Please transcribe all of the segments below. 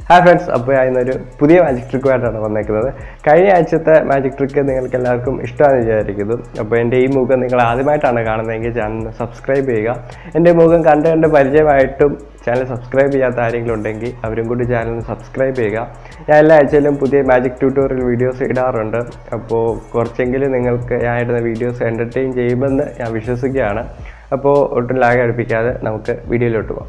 hi friends അപ്പോൾ ഞാൻ ഇന്നൊരു പുതിയ മാജിക് ട്രിക്കുമായിട്ടാണ് വന്നേക്കുന്നത് കഴിഞ്ഞ ആഴ്ചത്തെ മാജിക് ട്രിക്ക് നിങ്ങൾക്ക് എല്ലാവർക്കും ഇഷ്ടമാണെന്ന് വിചാരിക്കുന്നു അപ്പോൾ എൻ്റെ ഈ മുഖം നിങ്ങൾ ആദ്യമായിട്ടാണ് കാണുന്നതെങ്കിൽ ചാനൽ സബ്സ്ക്രൈബ് ചെയ്യുക എൻ്റെ മുഖം കണ്ട് കണ്ട് പരിചയമായിട്ടും ചാനൽ സബ്സ്ക്രൈബ് ചെയ്യാത്ത ആരെങ്കിലും ഉണ്ടെങ്കിൽ അവരും കൂടി ചാനൽ സബ്സ്ക്രൈബ് ചെയ്യുക ഞാൻ എല്ലാ ആഴ്ചയിലും പുതിയ മാജിക് ട്യൂട്ടോറിയൽ വീഡിയോസ് ഇടാറുണ്ട് അപ്പോൾ കുറച്ചെങ്കിലും നിങ്ങൾക്ക് ഞാൻ ഇടുന്ന വീഡിയോസ് എൻ്റർടൈൻ ചെയ്യുമെന്ന് ഞാൻ വിശ്വസിക്കുകയാണ് അപ്പോൾ ഒട്ടും ലാഗ് അടുപ്പിക്കാതെ നമുക്ക് വീഡിയോയിലോട്ട് പോകാം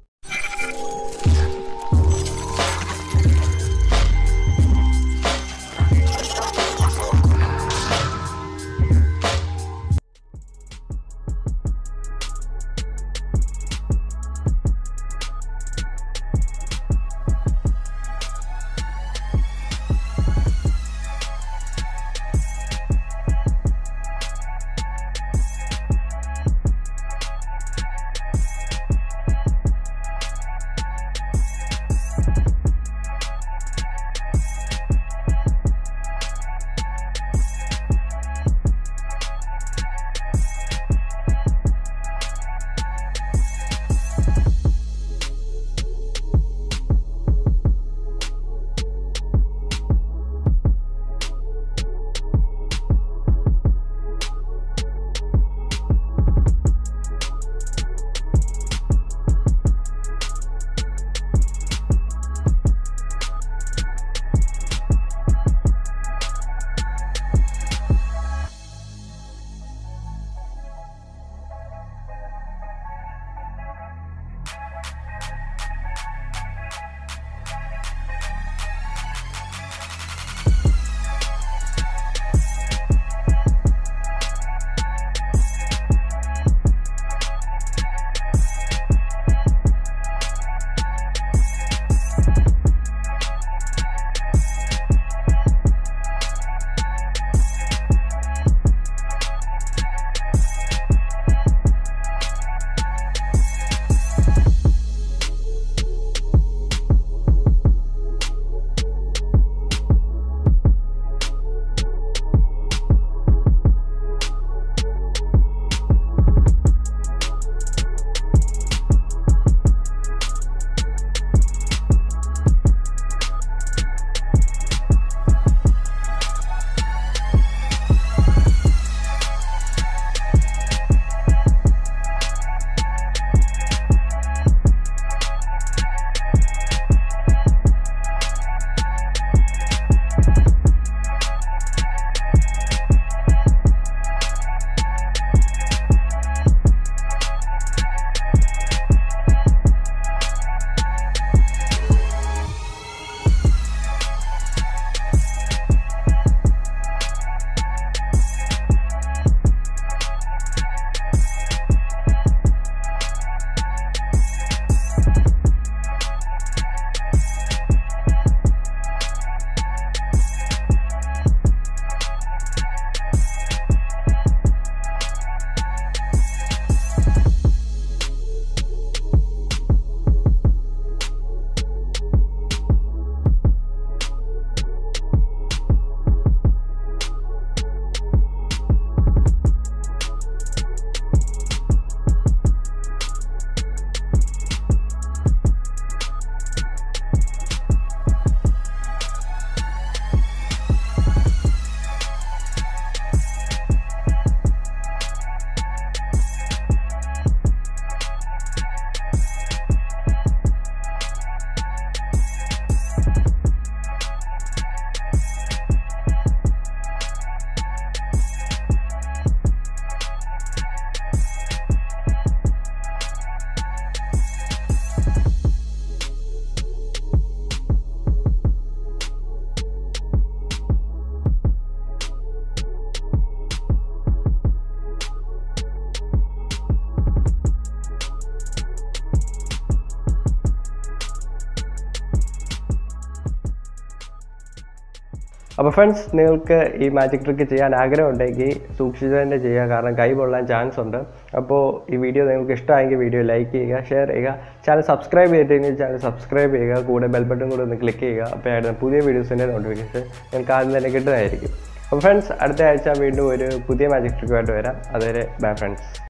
അപ്പോൾ ഫ്രണ്ട്സ് നിങ്ങൾക്ക് ഈ മാജിക് ട്രിക്ക് ചെയ്യാൻ ആഗ്രഹമുണ്ടെങ്കിൽ സൂക്ഷിച്ച് തന്നെ ചെയ്യുക കാരണം കൈ പൊള്ളാൻ ചാൻസ് ഉണ്ട് അപ്പോൾ ഈ വീഡിയോ നിങ്ങൾക്ക് ഇഷ്ടമായെങ്കിൽ വീഡിയോ ലൈക്ക് ചെയ്യുക ഷെയർ ചെയ്യുക ചാനൽ സബ്സ്ക്രൈബ് ചെയ്തിട്ടുണ്ടെങ്കിൽ ചാനൽ സബ്സ്ക്രൈബ് ചെയ്യുക കൂടെ ബെൽ ബട്ടൺ കൂടെ ഒന്ന് ക്ലിക്ക് ചെയ്യുക അപ്പോൾ ആയിരുന്നു പുതിയ വീഡിയോസിൻ്റെ നോട്ടിഫിക്കേഷൻ നിങ്ങൾക്ക് ആദ്യം തന്നെ കിട്ടുന്നതായിരിക്കും അപ്പോൾ ഫ്രണ്ട്സ് അടുത്ത ആഴ്ച വീണ്ടും ഒരു പുതിയ മാജിക് ട്രിക്കുമായിട്ട് വരാം അതുവരെ ബൈ ഫ്രണ്ട്സ്